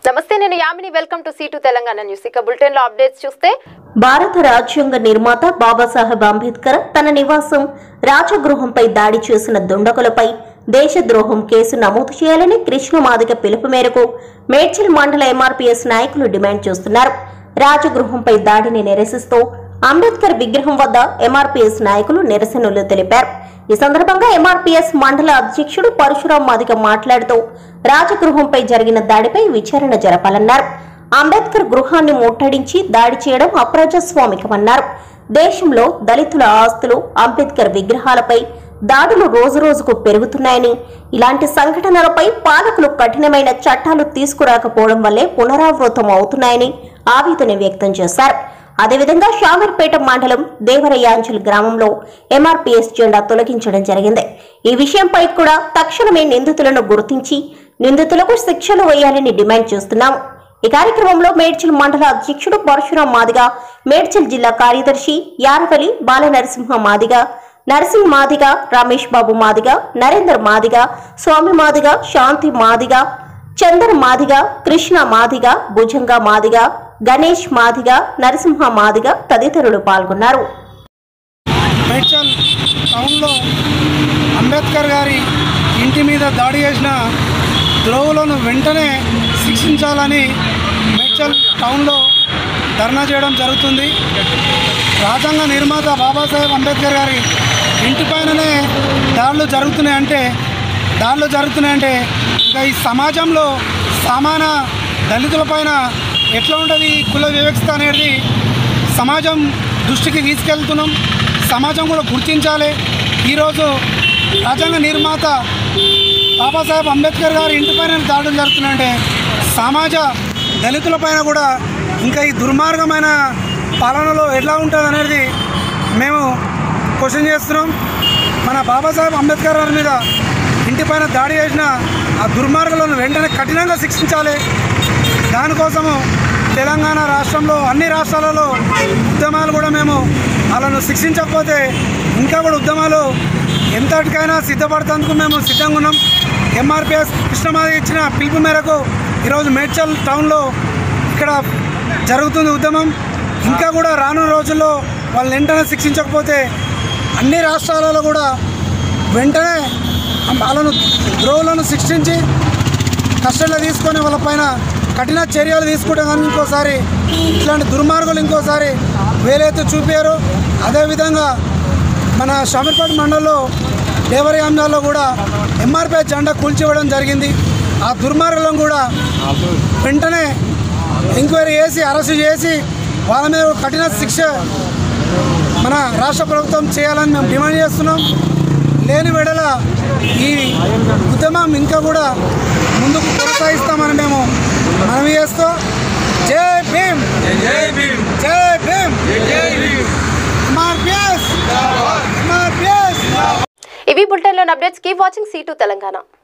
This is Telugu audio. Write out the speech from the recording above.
నమస్తే నేను యామిని వెల్కమ్ టు సీటు తెలంగాణ న్యూస్ ఇక బులెటిన్ లో అప్డేట్స్ చూస్తే భారత రాజ్యాంగ నిర్మాత బాబాసాహెబ్ అంబేద్కర్ తన నివాసం రాజగృహంపై దాడి చేసిన దుండగులపై దేశద్రోహం కేసు నమోదు చేయాలని కృష్ణ మాదిగ పిలుపు మేరకు మేడ్చల్ మండల ఎంఆర్పీఎస్ నాయకులు డిమాండ్ చేస్తున్నారు రాజగృహంపై దాడిని నిరసిస్తూ అంబేద్కర్ విగ్రహం వద్ద ఎంఆర్పీఎస్ నాయకులు నిరసనలు తెలిపారు ఈ సందర్భంగా ఎంఆర్పీఎస్ మండల అధ్యక్షుడు పరశురాం మాదిగ మాట్లాడుతూ రాజగృహంపై జరిగిన దాడిపై విచారణ జరపాలన్నారు అంబేద్కర్ గృహాన్ని ముట్టడించి దాడి చేయడం అప్రజాస్వామికమన్నారు దేశంలో దళితుల ఆస్తులు అంబేద్కర్ విగ్రహాలపై దాడులు రోజురోజుకు పెరుగుతున్నాయని ఇలాంటి సంఘటనలపై పాలకులు కఠినమైన చట్టాలు తీసుకురాకపోవడం వల్లే పునరావృతం అవుతున్నాయని ఆవేదన వ్యక్తం చేశారు అదేవిధంగా షామీర్పేట మండలం దేవరయాంచల్ గ్రామంలో ఎంఆర్పీఎస్ జెండా తొలగించడం జరిగింది ఈ విషయంపై కూడా తక్షణమే నిందితులను గుర్తించి నిందితులకు శిక్షలు వేయాలని డిమాండ్ చేస్తున్నాం ఈ కార్యక్రమంలో మేడ్చల్ మండల అధ్యక్షుడు పరశురాం మాదిగ మేడ్చల్ జిల్లా కార్యదర్శి యారవలి బాల నరసింహ మాదిగ నరసింహ మాదిగ రమేష్ బాబు మాదిగ నరేందర్ మాదిగ స్వామి మాదిగ శాంతి మాదిగ చందర్ మాదిగ కృష్ణ మాదిగ భుజంగ మాదిగ గణేష్ మాదిగ నరసింహ మాదిగ తదితరులు పాల్గొన్నారు మేడ్చల్ టౌన్లో అంబేద్కర్ గారి ఇంటి మీద దాడి చేసిన ద్రోవులను వెంటనే శిక్షించాలని మేడ్చల్ టౌన్లో ధర్నా చేయడం జరుగుతుంది రాజ్యాంగ నిర్మాత బాబాసాహెబ్ అంబేద్కర్ గారి ఇంటిపైననే దాడులు జరుగుతున్నాయంటే దాడులు జరుగుతున్నాయంటే ఇంకా ఈ సమాజంలో సమాన దళితులపైన ఎట్లా ఉంటుంది కుల వివక్షత అనేది సమాజం దృష్టికి తీసుకెళ్తున్నాం సమాజం కూడా గుర్తించాలి ఈరోజు రాజ్యాంగ నిర్మాత బాబాసాహెబ్ అంబేద్కర్ గారి ఇంటిపైన దాడులు జరుగుతున్నాయంటే సమాజ దళితులపైన కూడా ఇంకా ఈ దుర్మార్గమైన పాలనలో ఎట్లా ఉంటుంది అనేది మేము క్వశ్చన్ చేస్తున్నాం మన బాబాసాహెబ్ అంబేద్కర్ గారి మీద ఇంటిపైన దాడి చేసిన ఆ దుర్మార్గులను వెంటనే కఠినంగా శిక్షించాలి దానికోసము తెలంగాణ రాష్ట్రంలో అన్ని రాష్ట్రాలలో ఉద్యమాలు కూడా మేము వాళ్ళను శిక్షించకపోతే ఇంకా కూడా ఉద్యమాలు ఎంతటికైనా సిద్ధపడతందుకు మేము సిద్ధంగా ఉన్నాం ఎంఆర్పిఎస్ కృష్ణమాది ఇచ్చిన పిలుపు మేరకు ఈరోజు మేడ్చల్ టౌన్లో ఇక్కడ జరుగుతుంది ఉద్యమం ఇంకా కూడా రానున్న రోజుల్లో వాళ్ళని వెంటనే శిక్షించకపోతే అన్ని రాష్ట్రాలలో కూడా వెంటనే వాళ్ళను ద్రోవులను శిక్షించి కష్టంలో తీసుకొని వాళ్ళపైన కఠిన చర్యలు తీసుకుంటే కానీ ఇంకోసారి ఇట్లాంటి దుర్మార్గులు ఇంకోసారి వేలైతే చూపారు అదేవిధంగా మన షమీర్పేట మండలంలో లేబర్ అంశాల్లో కూడా ఎంఆర్పీ జెండా కూల్చివ్వడం జరిగింది ఆ దుర్మార్గులను కూడా వెంటనే ఎంక్వైరీ చేసి అరెస్ట్ చేసి వాళ్ళ మీద కఠిన శిక్ష మన రాష్ట్ర ప్రభుత్వం చేయాలని మేము డిమాండ్ చేస్తున్నాం లేని వెడల ఈ ఉద్యమం ఇంకా కూడా ముందుకు కొనసాగిస్తామని మేము మనవి చేస్తూ జై భీమ్ జై భీమ్ జై భీమ్ ఎంఆర్పిఎస్ ఎంఆర్పిఎస్ ఇవి బులెటిన్ లోని అప్డేట్స్ కీప్ వాచింగ్ సీటు తెలంగాణ